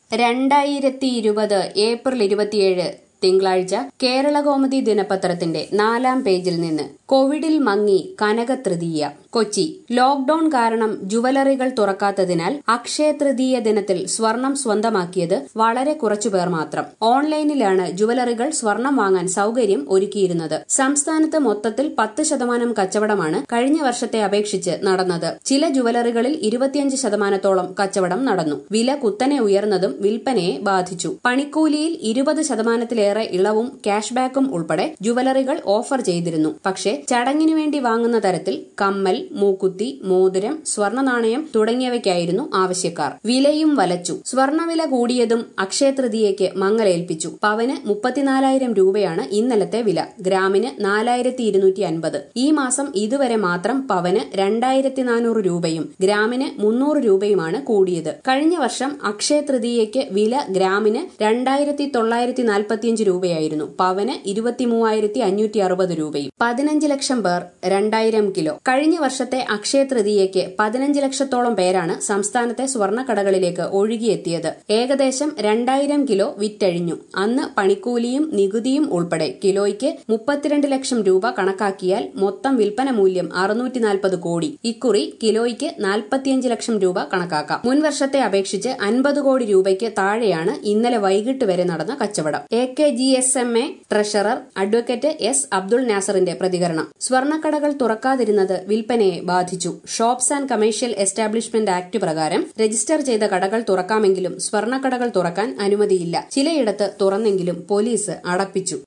രണ്ടായിരത്തി ഇരുപത് ഏപ്രിൽ ഇരുപത്തിയേഴ് തിങ്കളാഴ്ച കേരളകൗമുദി ദിനപത്രത്തിന്റെ നാലാം പേജിൽ നിന്ന് കോവിഡിൽ മങ്ങി കനക തൃതീയ കൊച്ചി ലോക്ഡൌൺ കാരണം ജുവലറികൾ തുറക്കാത്തതിനാൽ അക്ഷയ തൃതീയ ദിനത്തിൽ സ്വർണം സ്വന്തമാക്കിയത് വളരെ കുറച്ചുപേർ മാത്രം ഓൺലൈനിലാണ് ജുവലറികൾ സ്വർണം വാങ്ങാൻ സൌകര്യം ഒരുക്കിയിരുന്നത് സംസ്ഥാനത്ത് മൊത്തത്തിൽ പത്ത് ശതമാനം കച്ചവടമാണ് കഴിഞ്ഞ വർഷത്തെ അപേക്ഷിച്ച് നടന്നത് ചില ജുവലറികളിൽ ഇരുപത്തിയഞ്ച് ശതമാനത്തോളം കച്ചവടം നടന്നു വില കുത്തനെ ഉയർന്നതും വിൽപ്പനയെ ബാധിച്ചു പണിക്കൂലിയിൽ ഇരുപത് ശതമാനത്തിലേറെ ഇളവും ക്യാഷ് ബാക്കും ഉൾപ്പെടെ ജുവലറികൾ ഓഫർ ചെയ്തിരുന്നു പക്ഷേ ചടങ്ങിനു വേണ്ടി വാങ്ങുന്ന തരത്തിൽ കമ്മൽ മൂക്കുത്തി മോതിരം സ്വർണ്ണ നാണയം തുടങ്ങിയവയ്ക്കായിരുന്നു ആവശ്യക്കാർ വിലയും വലച്ചു സ്വർണ്ണവില കൂടിയതും അക്ഷയ തൃതീയയ്ക്ക് മങ്ങലേൽപ്പിച്ചു പവന് മുപ്പത്തിനാലായിരം രൂപയാണ് ഇന്നലത്തെ വില ഗ്രാമിന് നാലായിരത്തി ഇരുന്നൂറ്റി അൻപത് ഈ മാസം ഇതുവരെ മാത്രം പവന് രണ്ടായിരത്തി നാനൂറ് രൂപയും ഗ്രാമിന് മുന്നൂറ് രൂപയുമാണ് കൂടിയത് കഴിഞ്ഞ വർഷം അക്ഷയ തൃതീയയ്ക്ക് വില ഗ്രാമിന് രണ്ടായിരത്തി തൊള്ളായിരത്തി നാൽപ്പത്തിയഞ്ച് രൂപയായിരുന്നു പവന് ഇരുപത്തി മൂവായിരത്തി അഞ്ഞൂറ്റി അറുപത് രൂപയും പതിനഞ്ച് ലക്ഷം പേർ രണ്ടായിരം കിലോ കഴിഞ്ഞ വർഷത്തെ അക്ഷയ തൃതീയയ്ക്ക് പതിനഞ്ച് ലക്ഷത്തോളം പേരാണ് സംസ്ഥാനത്തെ സ്വർണ്ണക്കടകളിലേക്ക് ഒഴുകിയെത്തിയത് ഏകദേശം രണ്ടായിരം കിലോ വിറ്റഴിഞ്ഞു അന്ന് പണിക്കൂലിയും നികുതിയും ഉൾപ്പെടെ കിലോയ്ക്ക് മുപ്പത്തിരണ്ട് ലക്ഷം രൂപ കണക്കാക്കിയാൽ മൊത്തം വിൽപ്പന മൂല്യം അറുന്നൂറ്റി നാൽപ്പത് കോടി ഇക്കുറി കിലോയ്ക്ക് നാൽപ്പത്തിയഞ്ച് ലക്ഷം രൂപ കണക്കാക്കാം മുൻ വർഷത്തെ അപേക്ഷിച്ച് അൻപത് കോടി രൂപയ്ക്ക് താഴെയാണ് ഇന്നലെ വൈകിട്ട് വരെ നടന്ന കച്ചവടം A K G S M A treasurer advocate S Abdul നാസറിന്റെ പ്രതികരണം സ്വർണ്ണക്കടകൾ തുറക്കാതിരുന്നത് വിൽപ്പനയെ ബാധിച്ചു shops and commercial establishment act പ്രകാരം രജിസ്റ്റർ ചെയ്ത കടകൾ തുറക്കാമെങ്കിലും സ്വർണ്ണക്കടകൾ തുറക്കാൻ അനുമതിയില്ല ചിലയിടത്ത് തുറന്നെങ്കിലും പോലീസ് അടപ്പിച്ചു